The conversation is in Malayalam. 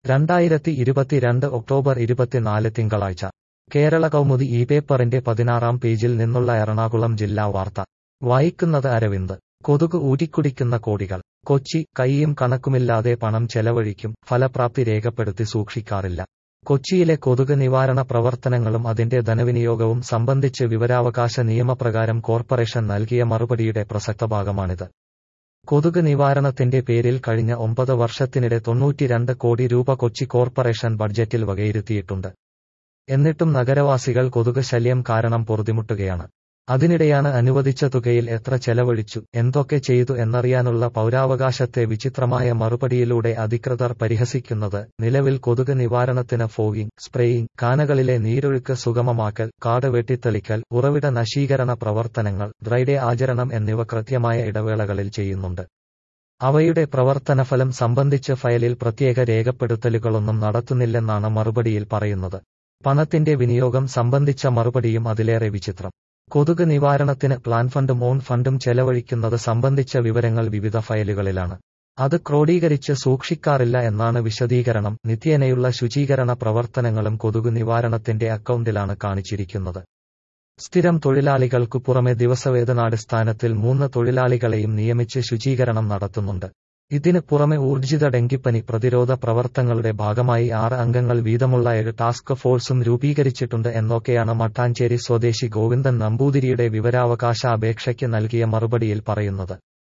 രണ്ടായിരത്തി ഇരുപത്തിരണ്ട് ഒക്ടോബർ ഇരുപത്തിനാല് തിങ്കളാഴ്ച കേരള കൗമുദി ഈ പേപ്പറിന്റെ പതിനാറാം പേജിൽ നിന്നുള്ള എറണാകുളം ജില്ലാ വാർത്ത വായിക്കുന്നത് അരവിന്ദ് കൊതുക് ഊറ്റിക്കുടിക്കുന്ന കോടികൾ കൊച്ചി കൈയും കണക്കുമില്ലാതെ പണം ചെലവഴിക്കും ഫലപ്രാപ്തി രേഖപ്പെടുത്തി സൂക്ഷിക്കാറില്ല കൊച്ചിയിലെ കൊതുക് നിവാരണ പ്രവർത്തനങ്ങളും അതിന്റെ ധനവിനിയോഗവും സംബന്ധിച്ച് വിവരാവകാശ നിയമപ്രകാരം കോർപ്പറേഷൻ നൽകിയ മറുപടിയുടെ പ്രസക്ത ഭാഗമാണിത് കൊതുക് നിവാരണത്തിന്റെ പേരിൽ കഴിഞ്ഞ ഒമ്പത് വർഷത്തിനിടെ തൊണ്ണൂറ്റിരണ്ട് കോടി രൂപ കൊച്ചി കോർപ്പറേഷൻ ബഡ്ജറ്റിൽ വകയിരുത്തിയിട്ടുണ്ട് എന്നിട്ടും നഗരവാസികൾ കൊതുക് ശല്യം കാരണം പൊറുതിമുട്ടുകയാണ് അതിനിടെയാണ് അനുവദിച്ച തുകയിൽ എത്ര ചെലവഴിച്ചു എന്തൊക്കെ ചെയ്തു എന്നറിയാനുള്ള പൗരാവകാശത്തെ വിചിത്രമായ മറുപടിയിലൂടെ അധികൃതർ പരിഹസിക്കുന്നത് നിലവിൽ കൊതുക് നിവാരണത്തിന് ഫോഗിംഗ് സ്പ്രേയിംഗ് കാനകളിലെ നീരൊഴുക്ക് സുഗമമാക്കൽ കാട് വെട്ടിത്തെളിക്കൽ ഉറവിട നശീകരണ പ്രവർത്തനങ്ങൾ ഡ്രൈഡേ ആചരണം എന്നിവ കൃത്യമായ ഇടവേളകളിൽ ചെയ്യുന്നുണ്ട് അവയുടെ പ്രവർത്തനഫലം സംബന്ധിച്ച് ഫയലിൽ പ്രത്യേക രേഖപ്പെടുത്തലുകളൊന്നും നടത്തുന്നില്ലെന്നാണ് മറുപടിയിൽ പറയുന്നത് പണത്തിന്റെ വിനിയോഗം സംബന്ധിച്ച മറുപടിയും അതിലേറെ വിചിത്രം കൊതുക് നിവാരണത്തിന് പ്ലാൻ ഫണ്ടും ഓൺ ഫണ്ടും ചെലവഴിക്കുന്നത് സംബന്ധിച്ച വിവരങ്ങൾ വിവിധ ഫയലുകളിലാണ് അത് ക്രോഡീകരിച്ച് സൂക്ഷിക്കാറില്ല എന്നാണ് വിശദീകരണം നിത്യേനയുള്ള ശുചീകരണ പ്രവർത്തനങ്ങളും കൊതുക് നിവാരണത്തിന്റെ അക്കൗണ്ടിലാണ് കാണിച്ചിരിക്കുന്നത് സ്ഥിരം തൊഴിലാളികൾക്കു പുറമെ ദിവസവേതനാടിസ്ഥാനത്തിൽ മൂന്ന് തൊഴിലാളികളെയും നിയമിച്ച് ശുചീകരണം നടത്തുന്നുണ്ട് ഇതിന് പുറമെ ഊർജിത ഡെങ്കിപ്പനി പ്രതിരോധ പ്രവർത്തനങ്ങളുടെ ഭാഗമായി ആറ് അംഗങ്ങൾ വീതമുള്ള ഏഴ് ടാസ്ക് ഫോഴ്സും രൂപീകരിച്ചിട്ടുണ്ട് എന്നൊക്കെയാണ് മട്ടാഞ്ചേരി സ്വദേശി ഗോവിന്ദൻ നമ്പൂതിരിയുടെ വിവരാവകാശ അപേക്ഷയ്ക്ക് നൽകിയ മറുപടിയിൽ പറയുന്നത്